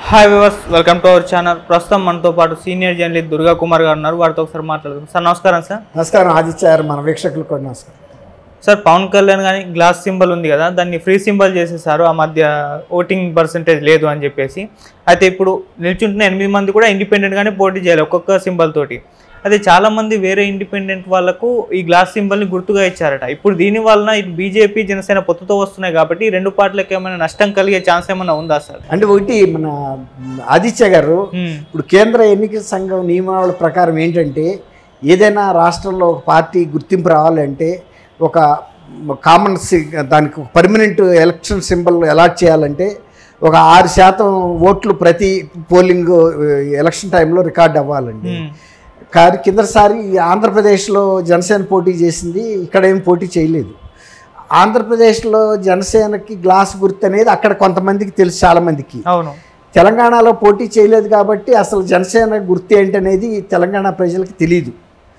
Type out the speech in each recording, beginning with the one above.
Hi viewers welcome to our channel ప్రస్తుతం మనతో పాటు సీనియర్ జర్నలిస్ట్ దుర్గా కుమార్ గారు ఉన్నారు వారితో ఒకసారి మాట్లాడదాం సార్ నమస్కారం సార్ నమస్కారం ఆదిత్య గారు మన వీక్షకులకు కూడా నమస్కారం సార్ పవన్ కళ్యాణ్ కానీ గ్లాస్ సింబల్ ఉంది కదా దాన్ని ఫ్రీ సింబల్ చేసేసారు ఆ మధ్య ఓటింగ్ పర్సంటేజ్ లేదు అని చెప్పేసి అయితే ఇప్పుడు నిల్చుంటున్న ఎనిమిది మంది కూడా ఇండిపెండెంట్గానే పోటీ చేయాలి ఒక్కొక్క సింబల్ తోటి అయితే చాలా మంది వేరే ఇండిపెండెంట్ వాళ్ళకు ఈ గ్లాస్ సింబల్ని గుర్తుగా ఇచ్చారట ఇప్పుడు దీని వలన ఇటు బీజేపీ జనసేన పొత్తుతో వస్తున్నాయి కాబట్టి ఈ రెండు పార్టీలకు ఏమైనా నష్టం కలిగే ఛాన్స్ ఏమైనా ఉందా సార్ అంటే ఒకటి మన ఆదిత్య గారు హ్మ్. ఇప్పుడు కేంద్ర ఎన్నికల సంఘం నియమావళి ప్రకారం ఏంటంటే ఏదైనా రాష్ట్రంలో ఒక పార్టీ గుర్తింపు రావాలంటే ఒక కామన్ సి దానికి ఒక పర్మనెంట్ ఎలక్షన్ సింబల్ అలాట్ చేయాలంటే ఒక ఆరు శాతం ఓట్లు ప్రతి పోలింగ్ ఎలక్షన్ టైంలో రికార్డ్ అవ్వాలండి హ్మ్. కానీ కిందసారి ఆంధ్రప్రదేశ్లో జనసేన పోటీ చేసింది ఇక్కడ ఏం పోటీ చేయలేదు ఆంధ్రప్రదేశ్లో జనసేనకి గ్లాస్ గుర్తు అనేది అక్కడ కొంతమందికి తెలుసు చాలామందికి అవును తెలంగాణలో పోటీ చేయలేదు కాబట్టి అసలు జనసేన గుర్తు ఏంటనేది తెలంగాణ ప్రజలకు తెలియదు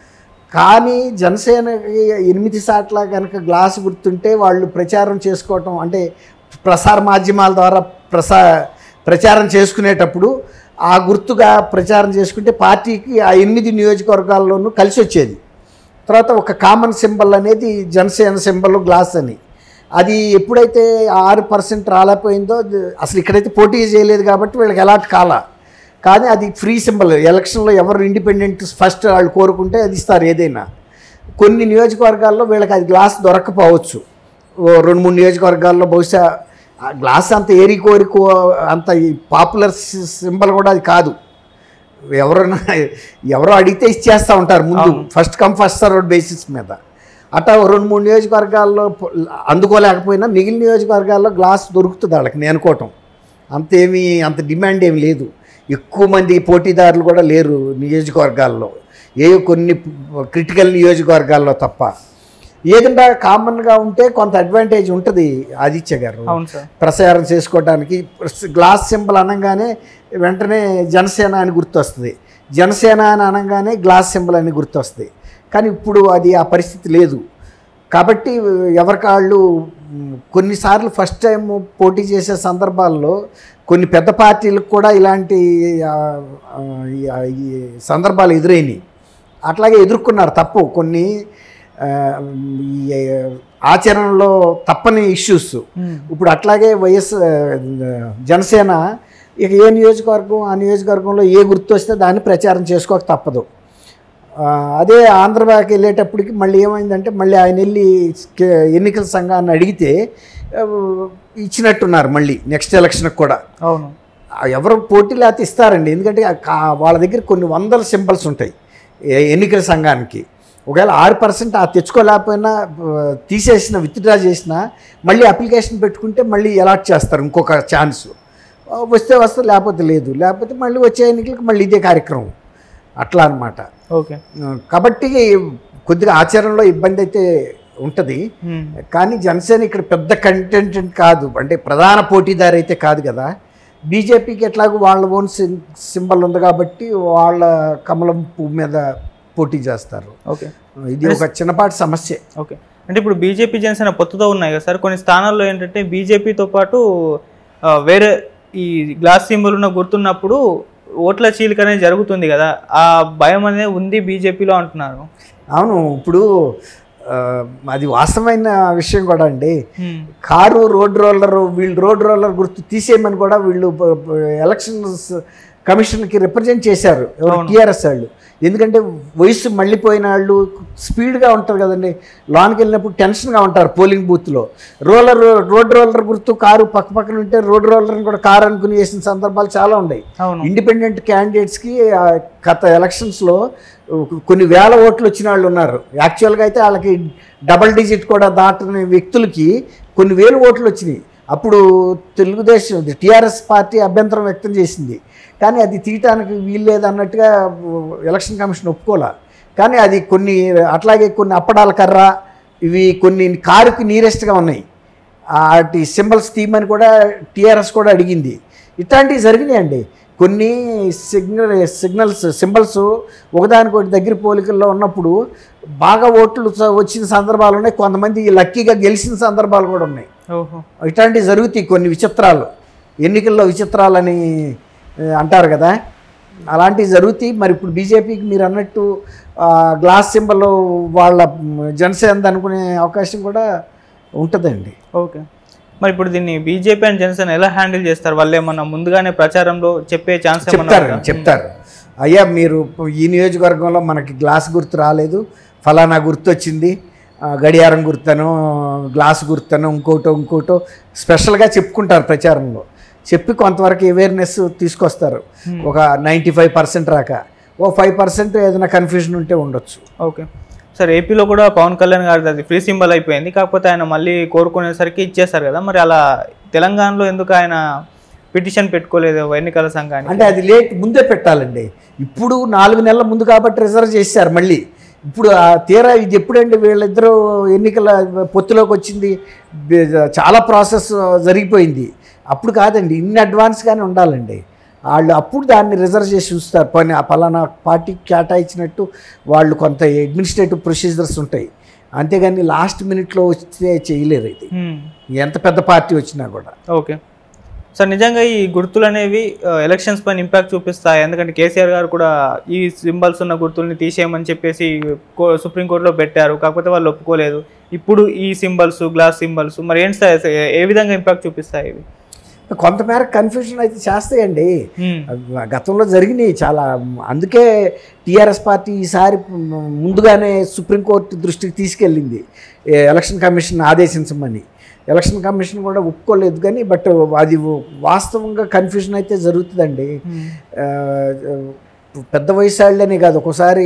కానీ జనసేనకి ఎనిమిది సార్ల కనుక గ్లాస్ గుర్తుంటే వాళ్ళు ప్రచారం చేసుకోవటం అంటే ప్రసార మాధ్యమాల ద్వారా ప్రసా ప్రచారం చేసుకునేటప్పుడు ఆ గుర్తుగా ప్రచారం చేసుకుంటే పార్టీకి ఆ ఎనిమిది నియోజకవర్గాల్లోనూ కలిసి వచ్చేది తర్వాత ఒక కామన్ సింబల్ అనేది జనసేన సింబల్ గ్లాస్ అని అది ఎప్పుడైతే ఆరు పర్సెంట్ రాలేకపోయిందో ద- అసలు ఇక్కడైతే పోటీ చేయలేదు కాబట్టి వీళ్ళకి ఎలాంటి కాల కానీ అది ఫ్రీ సింబల్ ఎలక్షన్లో ఎవరు ఇండిపెండెంట్ ఫస్ట్ వాళ్ళు కోరుకుంటే అది ఇస్తారు ఏదైనా కొన్ని నియోజకవర్గాల్లో వీళ్ళకి అది గ్లాస్ దొరకపోవచ్చు ఓ రెండు మూడు నియోజకవర్గాల్లో బహుశా ఆ గ్లాస్ అంత ఏరి కోరికో అంత పాపులర్ సింబల్ కూడా అది కాదు ఎవరైనా ఎవరో అడిగితే ఇచ్చేస్తూ ఉంటారు ముందు first come first serve basis మీద అట్లా ఓ రెండు మూడు నియోజకవర్గాల్లో ప- అందుకోలేకపోయినా మిగిలిన నియోజకవర్గాల్లో గ్లాస్ దొరుకుతుంది వాళ్ళకి నేను అనుకోవటం అంతేమీ అంత డిమాండ్ ఏమి లేదు ఎక్కువ మంది పోటీదారులు కూడా లేరు నియోజకవర్గాల్లో ఏ కొన్ని క్రిటికల్ నియోజకవర్గాల్లో తప్ప ఏదంటే కామన్గా ఉంటే కొంత అడ్వాంటేజ్ ఉంటుంది ఆదిత్య గారు అవును సార్ ప్రసారం చేసుకోవడానికి గ్లాస్ సింబల్ అనగానే వెంటనే జనసేన అని గుర్తొస్తుంది జనసేన అని అనగానే గ్లాస్ సింబల్ అని గుర్తొస్తుంది కానీ ఇప్పుడు అది ఆ పరిస్థితి లేదు కాబట్టి ఎవరికాళ్ళు మ్, కొన్నిసార్లు ఫస్ట్ టైం పోటీ చేసే సందర్భాల్లో కొన్ని పెద్ద పార్టీలకు కూడా ఇలాంటి ఆ, ఆ, ఈ- ఈ సందర్భాలు ఎదురైనాయి అట్లాగే ఎదుర్కొన్నారు తప్పు కొన్ని ఆ, ఈ ఆచరణలో తప్పని ఇష్యూస్ హ్మ్. ఇప్పుడు అట్లాగే వైఎస్ ఆ, జనసేన ఇక ఏ నియోజకవర్గం ఆ నియోజకవర్గంలో ఏ గుర్తు వస్తే దాన్ని ప్రచారం చేసుకోక తప్పదు ఆ, అదే ఆంధ్రబాకి వెళ్ళేటప్పటికి మళ్ళీ ఏమైందంటే మళ్ళీ ఆయన వెళ్ళి కే- ఎన్నికల సంఘాన్ని అడిగితే ఆ, ఇచ్చినట్టున్నారు మళ్ళీ నెక్స్ట్ ఎలక్షన్కి కూడా అవును ఆ ఎవరు పోటీ లేకపోతే ఇస్తారండి ఎందుకంటే ఆ కా- వాళ్ళ దగ్గర కొన్ని వందల సింబల్స్ ఉంటాయి ఏ- ఎన్నికల సంఘానికి ఒకవేళ ఆరు పర్సెంట్ ఆ తెచ్చుకోలేకపోయినా ఆ, తీసేసిన విత్డ్రా చేసినా మళ్ళీ అప్లికేషన్ పెట్టుకుంటే మళ్ళీ అలాట్ చేస్తారు ఇంకొక ఛాన్స్ వస్తే వస్తే లేకపోతే లేదు లేకపోతే మళ్ళీ వచ్చే ఎన్నికలకు మళ్ళీ ఇదే కార్యక్రమం అట్లా అన్నమాట ఓకే కాబట్టి కొద్దిగా ఆచరణలో ఇబ్బంది అయితే ఉంటుంది హ్మ్. కానీ జనసేన ఇక్కడ పెద్ద కంటెంట్ కాదు అంటే ప్రధాన పోటీదారు అయితే కాదు కదా బీజేపీకి ఎట్లాగో వాళ్ళ ఓన్ సింబల్ ఉంది కాబట్టి వాళ్ళ కమలం పువ్వు మీద పోటీ చేస్తారు ఓకే ఇది ఒక చిన్నపాటి సమస్య ఓకే అంటే ఇప్పుడు బీజేపీ జనసేన పొత్తుతో ఉన్నాయి కదా సార్ కొన్ని స్థానాల్లో ఏంటంటే బీజేపీతో పాటు ఆ, వేరే ఈ గ్లాస్ సింబల్ ఉన్న గుర్తున్నప్పుడు ఓట్ల చీలిక అనేది జరుగుతుంది కదా ఆ భయం అనేది ఉంది బీజేపీలో అంటున్నారు అవును ఇప్పుడు ఆ, అది వాస్తవమైన విషయం కూడా అండి హ్మ్. కారు రోడ్ రోలర్ వీళ్ళు రోడ్ రోలర్ గుర్తు తీసేయమని కూడా వీళ్ళు ఎలక్షన్స్ కమిషన్కి రిప్రజెంట్ చేశారు ఎవరు టీఆర్ఎస్ వాళ్ళు ఎందుకంటే వయసు మళ్ళీపోయిన వాళ్ళు స్పీడ్గా ఉంటారు కదండి లోనికి వెళ్ళినప్పుడు టెన్షన్గా ఉంటారు పోలింగ్ బూత్లో రోలర్ రోడ్ రోలర్ గుర్తు కారు పక్క పక్కన ఉంటే రోడ్ రోలర్ని కూడా కారు అనుకుని వేసిన సందర్భాలు చాలా ఉన్నాయి అవును ఇండిపెండెంట్ క్యాండిడేట్స్కి ఆ, గత ఎలక్షన్స్లో కొన్ని వేల ఓట్లు వచ్చిన వాళ్ళు ఉన్నారు యాక్చువల్గా అయితే వాళ్ళకి డబల్ డిజిట్ కూడా దాటని వ్యక్తులకి కొన్ని వేలు ఓట్లు వచ్చినాయి అప్పుడు తెలుగుదేశం టీఆర్ఎస్ పార్టీ అభ్యంతరం వ్యక్తం చేసింది కానీ అది తీయటానికి వీల్లేదు అన్నట్టుగా ఎలక్షన్ కమిషన్ ఒప్పుకోలే కానీ అది కొన్ని అట్లాగే కొన్ని అప్పడాల కర్ర ఇవి కొన్ని కారుకి నీరెస్ట్గా ఉన్నాయి వాటి సింబల్స్ తీయమని కూడా టీఆర్ఎస్ కూడా అడిగింది ఇట్లాంటివి జరిగినాయండి కొన్ని సిగ్నల్ సిగ్నల్స్ సింబల్స్ ఒకదానికొకటి దగ్గర పోలికల్లో ఉన్నప్పుడు బాగా ఓట్లు స- వచ్చిన సందర్భాలు ఉన్నాయి కొంతమంది లక్కీగా గెలిచిన సందర్భాలు కూడా ఉన్నాయి ఓహో ఇట్లాంటివి జరుగుతాయి కొన్ని విచిత్రాలు ఎన్నికల్లో విచిత్రాలని ఆ, అంటారు కదా అలాంటివి జరుగుతాయి మరి ఇప్పుడు బీజేపీకి మీరు అన్నట్టు ఆ, గ్లాస్ సింబల్ వాళ్ళ మ్, జనసేన అనుకునే అవకాశం కూడా ఉంటుందండి ఓకే మరి ఇప్పుడు దీన్ని బీజేపీ అండ్ జనసేన ఎలా హ్యాండిల్ చేస్తారు వాళ్ళు ఏమన్నా ముందుగానే ప్రచారంలో చెప్పే ఛాన్స్ ఏమన్నా చెప్తారు ఉందా? చెప్తారు అయ్యా మీరు ఈ నియోజకవర్గంలో మనకి గ్లాస్ గుర్తు రాలేదు ఫలానా గుర్తు వచ్చింది ఆ, గడియారం గుర్తను గ్లాస్ గుర్తను ఇంకోటో ఇంకోటో స్పెషల్గా చెప్పుకుంటారు ప్రచారంలో చెప్పి కొంతవరకు అవేర్నెస్ తీసుకొస్తారు Hmm. ఒక నైంటీ ఫైవ్ పర్సెంట్ రాక ఓ ఫైవ్ పర్సెంట్ ఏదైనా కన్ఫ్యూజన్ ఉంటే ఉండొచ్చు ఓకే సార్ ఏపీలో కూడా పవన్ కళ్యాణ్ గారిది అది ఫ్రీ సింబల్ అయిపోయింది కాకపోతే ఆయన మళ్ళీ కోరుకునేసరికి ఇచ్చేస్తారు కదా మరి అలా తెలంగాణలో ఎందుకు ఆయన పిటిషన్ పెట్టుకోలేదు ఎన్నికల సంఘానికి అంటే అది లేట్ ముందే పెట్టాలండి ఇప్పుడు నాలుగు నెలల ముందు కాబట్టి రిజర్వ్ చేశారు మళ్ళీ ఇప్పుడు ఆ తీరా ఇది ఎప్పుడండి వీళ్ళిద్దరూ ఎన్నికల పొత్తులోకి వచ్చింది బే- చాలా ప్రాసెస్ జరిగిపోయింది అప్పుడు కాదండి ఇన్ని అడ్వాన్స్గానే ఉండాలండి వాళ్ళు అప్పుడు దాన్ని రిజర్వ్ చేసి ఉంచుతారు పని ఆ పలానా పార్టీకి కేటాయించినట్టు వాళ్ళు కొంత అడ్మినిస్ట్రేటివ్ ప్రొసీజర్స్ ఉంటాయి అంతేగాని లాస్ట్ మినిట్లో వస్తే చేయలేరు ఇది హ్మ్. ఎంత పెద్ద పార్టీ వచ్చినా కూడా ఓకే సార్ నిజంగా ఈ గుర్తులు అనేవి ఆ, ఎలక్షన్స్ పైన ఇంపాక్ట్ చూపిస్తాయి ఎందుకంటే కేసీఆర్ గారు కూడా ఈ సింబల్స్ ఉన్న గుర్తుల్ని తీసేయమని చెప్పేసి కో- సుప్రీంకోర్టులో పెట్టారు కాకపోతే వాళ్ళు ఒప్పుకోలేదు ఇప్పుడు ఈ సింబల్స్ గ్లాస్ సింబల్స్ మరి ఏంటి సార్ ఏ- ఏ విధంగా ఇంపాక్ట్ చూపిస్తాయి ఇవి కొంతమేర కన్ఫ్యూజన్ అయితే చేస్తాయండి హ్మ్. అవి గతంలో జరిగినాయి చాలా అందుకే టీఆర్ఎస్ పార్టీ ఈసారి ముందుగానే సుప్రీంకోర్టు దృష్టికి తీసుకెళ్ళింది ఏ ఎలక్షన్ కమిషన్ ఆదేశించమని ఎలక్షన్ కమిషన్ కూడా ఒప్పుకోలేదు కానీ బట్ అది వాస్తవంగా కన్ఫ్యూజన్ అయితే జరుగుతుందండి హ్మ్. ఆ, పెద్ద వయసు వాళ్ళనే కాదు ఒక్కోసారి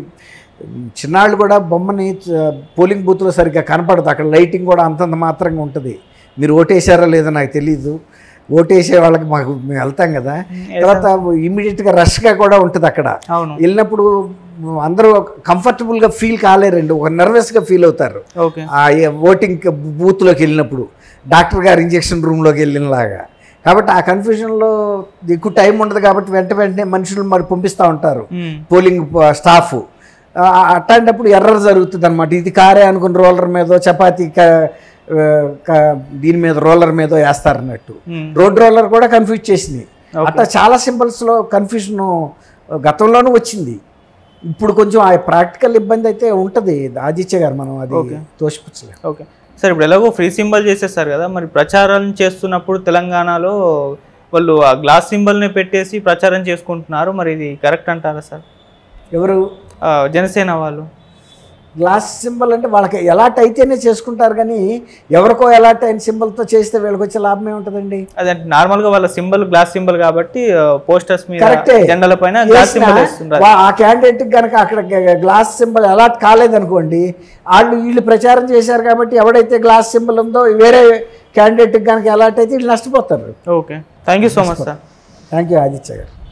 చిన్నాళ్ళు కూడా బొమ్మని చ- పోలింగ్ బూత్లో సరిగ్గా కనపడదు అక్కడ లైటింగ్ కూడా అంతంత మాత్రంగా ఉంటుంది మీరు ఓటేసారో లేదో నాకు తెలియదు ఓటేసే వాళ్ళకి మాకు మేము వెళ్తాం కదా తర్వాత ఇమీడియట్గా రష్గా కూడా ఉంటుంది అక్కడ అవును వెళ్ళినప్పుడు అందరూ కంఫర్టబుల్గా ఫీల్ కాలేరండి ఒక నర్వస్గా ఫీల్ అవుతారు ఓకే ఆ ఓటింగ్ బూత్లోకి వెళ్ళినప్పుడు డాక్టర్ గారు ఇంజెక్షన్ రూమ్లోకి వెళ్ళినలాగా కాబట్టి ఆ కన్ఫ్యూజన్లో ఎక్కువ టైం ఉండదు కాబట్టి వెంట వెంటనే మనుషులు మరి పంపిస్తూ ఉంటారు హ్మ్. పోలింగ్ ప- స్టాఫ్ ఆ, అట్లాంటప్పుడు ఎర్రర్ జరుగుతుంది అనమాట ఇది కారే అనుకుని రోలర్ మీదో చపాతీ క- ఆ, క- దీని మీద రోలర్ మీదో వేస్తారన్నట్టు హ్మ్. రోడ్ రోలర్ కూడా కన్ఫ్యూజ్ చేసింది Okay. అట్లా చాలా సింబల్స్లో కన్ఫ్యూజన్ గతంలోనూ వచ్చింది ఇప్పుడు కొంచెం ఆ ప్రాక్టికల్ ఇబ్బంది అయితే ఉంటుంది ఆదిత్య గారు మనం అది Okay. తోసిపుచ్చలేదు ఓకే సార్ ఇప్పుడు ఎలాగో ఫ్రీ సింబల్ చేసేస్తారు కదా మరి ప్రచారం చేస్తున్నప్పుడు తెలంగాణలో వాళ్ళు ఆ గ్లాస్ సింబల్ని పెట్టేసి ప్రచారం చేసుకుంటున్నారు మరి ఇది కరెక్ట్ అంటారా సార్ ఎవరు ఆ, జనసేన వాళ్ళు గ్లాస్ సింబల్ అంటే వాళ్ళకి ఎలాట్ అయితేనే చేసుకుంటారు కానీ ఎవరికో ఎలాట్ అయిన సింబల్తో చేస్తే వీళ్ళకి వచ్చే లాభం ఏముంటుందండి అదే నార్మల్ గా వాళ్ళ సింబల్ గ్లాస్ సింబల్ కాబట్టి పోస్టర్స్ మీద కరెక్టే. జెండాల పైన గ్లాస్ చేసినా సింబల్ వేస్తుంటారు వా- ఆ క్యాండిడేట్ కనుక అక్కడ గ- గ్లాస్ సింబల్ అలాట్ కాలేదనుకోండి వాళ్ళు వీళ్ళు ప్రచారం చేశారు కాబట్టి ఎవడైతే గ్లాస్ సింబల్ ఉందో వేరే క్యాండిడేట్ కనుక అలాట్ అయితే వీళ్ళు నష్టపోతారు okay thank you so much sir thank you Aditya గారు